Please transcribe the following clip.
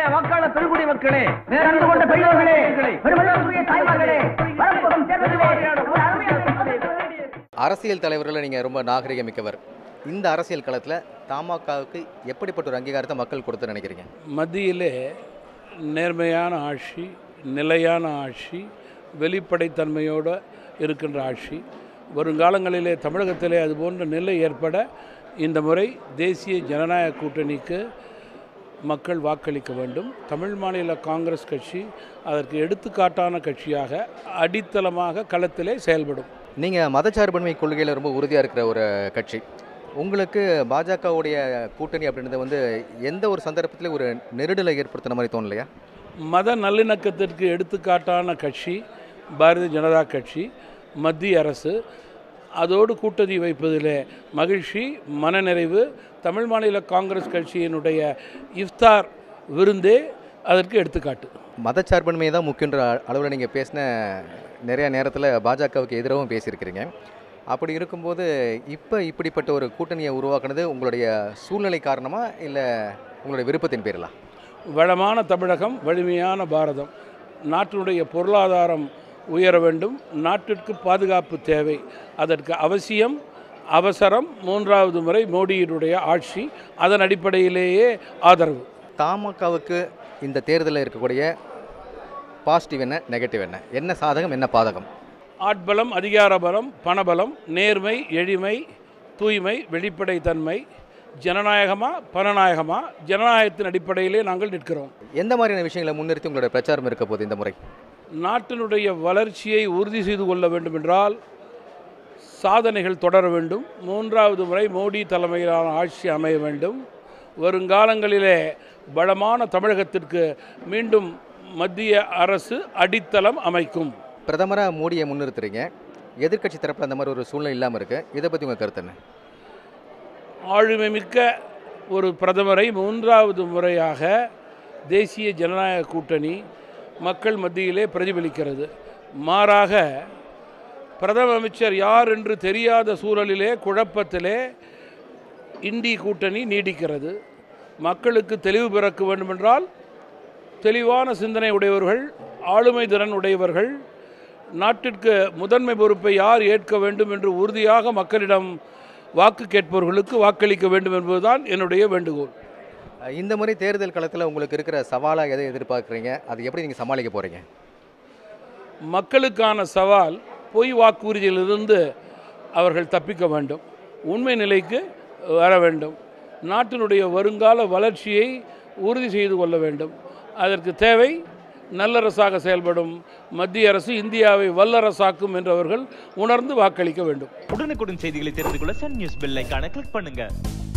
வாக்காளர் பெருங்குடி மக்களே பேரன்பு கொண்ட பெரியோர்களே பெருமளவுக்குரிய தாய்மார்களே வரப்போகும் தேர்தலிலே ஒரு அருமையான அரசியல் தலைவர்களை நீங்கள் ரொம்ப நாகரிகமிக்கவர் இந்த அரசியல் களத்தில் தமாகவுக்கு எப்படிப்பட்ட ஒரு அங்கீகாரத்தை மக்கள் கொடுத்து நினைக்கிறீங்க மத்தியிலே நேர்மையான ஆட்சி நிலையான ஆட்சி வெளிப்படைத்தன்மையோடு இருக்கின்ற ஆட்சி வருங்காலங்களிலே தமிழகத்திலே அதுபோன்ற நிலை ஏற்பட இந்த முறை தேசிய ஜனநாயக கூட்டணிக்கு மக்கள் வாக்களிக்க வேண்டும் தமிழ் மாநில காங்கிரஸ் கட்சி அதற்கு எடுத்துக்காட்டான கட்சியாக அடித்தளமாக களத்திலே செயல்படும் நீங்கள் மதச்சார்பின்மை கொள்கையில் ரொம்ப உறுதியாக இருக்கிற ஒரு கட்சி உங்களுக்கு பாஜகவுடைய கூட்டணி அப்படின்றது வந்து எந்த ஒரு சந்தர்ப்பத்திலும் ஒரு நெருடலை ஏற்படுத்தின மாதிரி தோணலையா மத நல்லிணக்கத்திற்கு எடுத்துக்காட்டான கட்சி பாரதிய ஜனதா கட்சி மத்திய அரசு அதோடு கூட்டணி வைப்பதில் மகிழ்ச்சி மனநிறைவு தமிழ் மாநில காங்கிரஸ் கட்சியினுடைய இஃப்தார் விருந்தே அதற்கு எடுத்துக்காட்டு மதச்சார்பின்மை தான் முக்கியன்ற அளவில் நீங்கள் பேசின நிறைய நேரத்தில் பாஜகவுக்கு எதிராகவும் பேசியிருக்கிறீங்க அப்படி இருக்கும்போது இப்போ இப்படிப்பட்ட ஒரு கூட்டணியை உருவாக்குனது உங்களுடைய சூழ்நிலை காரணமா இல்லை உங்களுடைய விருப்பத்தின் பேரிலா வளமான தமிழகம் வலிமையான பாரதம் நாட்டினுடைய பொருளாதாரம் உயர வேண்டும் நாட்டிற்கு பாதுகாப்பு தேவை அதற்கு அவசியம் அவசரம் மூன்றாவது முறை மோடியினுடைய ஆட்சி அதன் அடிப்படையிலேயே ஆதரவு தமாகவுக்கு இந்த தேர்தலில் இருக்கக்கூடிய பாசிட்டிவ் என்ன நெகட்டிவ் என்ன என்ன சாதகம் என்ன பாதகம் ஆட்பலம் அதிகார பலம் பணபலம் நேர்மை எளிமை தூய்மை வெளிப்படைத்தன்மை ஜனநாயகமா பணநாயகமா ஜனநாயகத்தின் அடிப்படையிலே நாங்கள் நிற்கிறோம் எந்த மாதிரியான விஷயங்களை முன்னிறுத்தி உங்களுடைய பிரச்சாரம் இருக்க போகுது இந்த முறை நாட்டினுடைய வளர்ச்சியை உறுதி செய்து கொள்ள வேண்டும் என்றால் சாதனைகள் தொடர வேண்டும் மூன்றாவது முறை மோடி தலைமையிலான ஆட்சி அமைய வேண்டும் வருங்காலங்களிலே பலமான தமிழகத்திற்கு மீண்டும் மத்திய அரசு அடித்தளம் அமைக்கும் பிரதமராக மோடியை முன்னிறுத்துறீங்க எதிர்க்கட்சி தரப்பில் அந்த மாதிரி ஒரு சூழ்நிலை இல்லாமல் இருக்குது இதை பற்றி உங்கள் கருத்து என்ன ஆளுமை மிக்க ஒரு பிரதமரை மூன்றாவது முறையாக தேசிய ஜனநாயக கூட்டணி மக்கள் மத்தியிலே பிரதிபலிக்கிறது மாறாக பிரதம அமைச்சர் யார் என்று தெரியாத சூழலிலே குழப்பத்திலே இந்தி கூட்டணி நீடிக்கிறது மக்களுக்கு தெளிவு பிறக்க வேண்டுமென்றால் தெளிவான சிந்தனை உடையவர்கள் ஆளுமை திறன் உடையவர்கள் நாட்டிற்கு முதன்மை பொறுப்பை யார் ஏற்க வேண்டும் என்று உறுதியாக மக்களிடம் வாக்கு கேட்பவர்களுக்கு வாக்களிக்க வேண்டும் என்பதுதான் என்னுடைய வேண்டுகோள் இந்த முறை தேர்தல் களத்தில் உங்களுக்கு இருக்கிற சவாலாக எதை எதிர்பார்க்குறீங்க அதை எப்படி நீங்கள் சமாளிக்க போகிறீங்க மக்களுக்கான சவால் பொய் வாக்குறுதியிலிருந்து அவர்கள் தப்பிக்க வேண்டும் உண்மை நிலைக்கு வர வேண்டும் நாட்டினுடைய வருங்கால வளர்ச்சியை உறுதி செய்து கொள்ள வேண்டும் அதற்கு தேவை நல்லரசாக செயல்படும் மத்திய அரசு இந்தியாவை வல்லரசாக்கும் என்றவர்கள் உணர்ந்து வாக்களிக்க வேண்டும் உடனுக்குடன் செய்திகளை தெரிந்து கொள்ள சன் நியூஸ் பெல் ஐகானை கிளிக் பண்ணுங்க